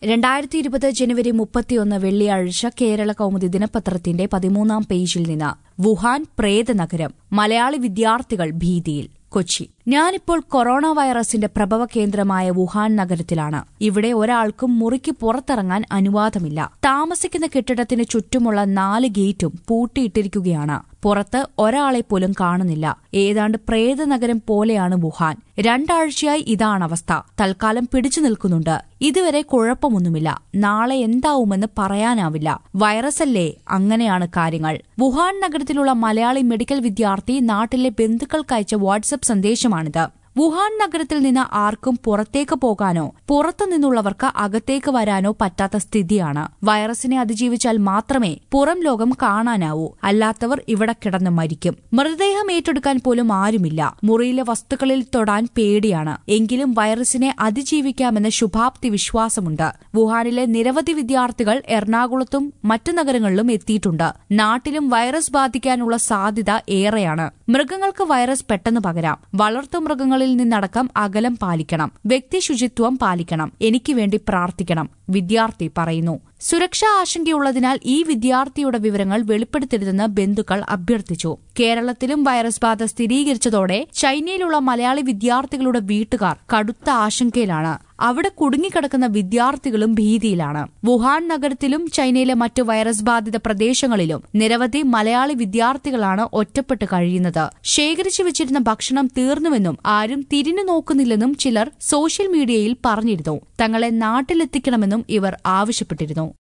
രണ്ടായിരത്തി ഇരുപത് ജനുവരി മുപ്പത്തിയൊന്ന് വെള്ളിയാഴ്ച കേരള കൗമുദി ദിനപത്രത്തിന്റെ പതിമൂന്നാം പേജിൽ നിന്ന് വുഹാൻ പ്രേതനഗരം മലയാളി വിദ്യാർത്ഥികൾ ഭീതിയിൽ കൊച്ചി ഞാനിപ്പോൾ കൊറോണ വൈറസിന്റെ പ്രഭവ കേന്ദ്രമായ വുഹാൻ നഗരത്തിലാണ് ഇവിടെ ഒരാൾക്കും മുറിക്ക് പുറത്തിറങ്ങാൻ അനുവാദമില്ല താമസിക്കുന്ന കെട്ടിടത്തിന് ചുറ്റുമുള്ള നാല് ഗേറ്റും പൂട്ടിയിട്ടിരിക്കുകയാണ് പുറത്ത് ഒരാളെ പോലും കാണുന്നില്ല ഏതാണ്ട് പ്രേതനഗരം പോലെയാണ് വുഹാൻ രണ്ടാഴ്ചയായി ഇതാണ് അവസ്ഥ തൽക്കാലം പിടിച്ചു നിൽക്കുന്നുണ്ട് ഇതുവരെ കുഴപ്പമൊന്നുമില്ല നാളെ എന്താവുമെന്ന് പറയാനാവില്ല വൈറസല്ലേ അങ്ങനെയാണ് കാര്യങ്ങൾ വുഹാൻ നഗരത്തിലുള്ള മലയാളി മെഡിക്കൽ വിദ്യാർത്ഥി നാട്ടിലെ ബന്ധുക്കൾക്കയച്ച വാട്സ്ആപ്പ് സന്ദേശമാണിത് വുഹാൻ നഗരത്തിൽ നിന്ന് ആർക്കും പുറത്തേക്ക് പോകാനോ പുറത്തുനിന്നുള്ളവർക്ക് അകത്തേക്ക് വരാനോ പറ്റാത്ത സ്ഥിതിയാണ് വൈറസിനെ അതിജീവിച്ചാൽ മാത്രമേ പുറം ലോകം കാണാനാവൂ അല്ലാത്തവർ ഇവിടെ കിടന്ന് മരിക്കും മൃതദേഹം ഏറ്റെടുക്കാൻ പോലും ആരുമില്ല മുറിയിലെ വസ്തുക്കളിൽ തൊടാൻ പേടിയാണ് എങ്കിലും വൈറസിനെ അതിജീവിക്കാമെന്ന് ശുഭാപ്തി വിശ്വാസമുണ്ട് വുഹാനിലെ നിരവധി വിദ്യാർത്ഥികൾ എറണാകുളത്തും മറ്റു നഗരങ്ങളിലും എത്തിയിട്ടുണ്ട് നാട്ടിലും വൈറസ് ബാധിക്കാനുള്ള സാധ്യത ഏറെയാണ് മൃഗങ്ങൾക്ക് വൈറസ് പെട്ടെന്ന് പകരാം വളർത്തുമൃഗങ്ങളിൽ നിന്നടക്കം അകലം പാലിക്കണം വ്യക്തി ശുചിത്വം പാലിക്കണം എനിക്ക് വേണ്ടി പ്രാർത്ഥിക്കണം വിദ്യാർത്ഥി പറയുന്നു സുരക്ഷാ ആശങ്കയുള്ളതിനാൽ ഈ വിദ്യാർത്ഥിയുടെ വിവരങ്ങൾ വെളിപ്പെടുത്തരുതെന്ന് ബന്ധുക്കൾ അഭ്യർത്ഥിച്ചു കേരളത്തിലും വൈറസ് ബാധ സ്ഥിരീകരിച്ചതോടെ ചൈനയിലുള്ള മലയാളി വിദ്യാർത്ഥികളുടെ വീട്ടുകാർ കടുത്ത ആശങ്കയിലാണ് അവിടെ കുടുങ്ങിക്കിടക്കുന്ന വിദ്യാർത്ഥികളും ഭീതിയിലാണ് വുഹാൻ നഗരത്തിലും ചൈനയിലെ മറ്റു വൈറസ് ബാധിത പ്രദേശങ്ങളിലും നിരവധി മലയാളി വിദ്യാർത്ഥികളാണ് ഒറ്റപ്പെട്ട് കഴിയുന്നത് ശേഖരിച്ചു വെച്ചിരുന്ന ഭക്ഷണം തീർന്നുവെന്നും ആരും തിരിഞ്ഞു നോക്കുന്നില്ലെന്നും ചിലർ സോഷ്യൽ മീഡിയയിൽ പറഞ്ഞിരുന്നു തങ്ങളെ നാട്ടിലെത്തിക്കണമെന്നും ഇവർ ആവശ്യപ്പെട്ടിരുന്നു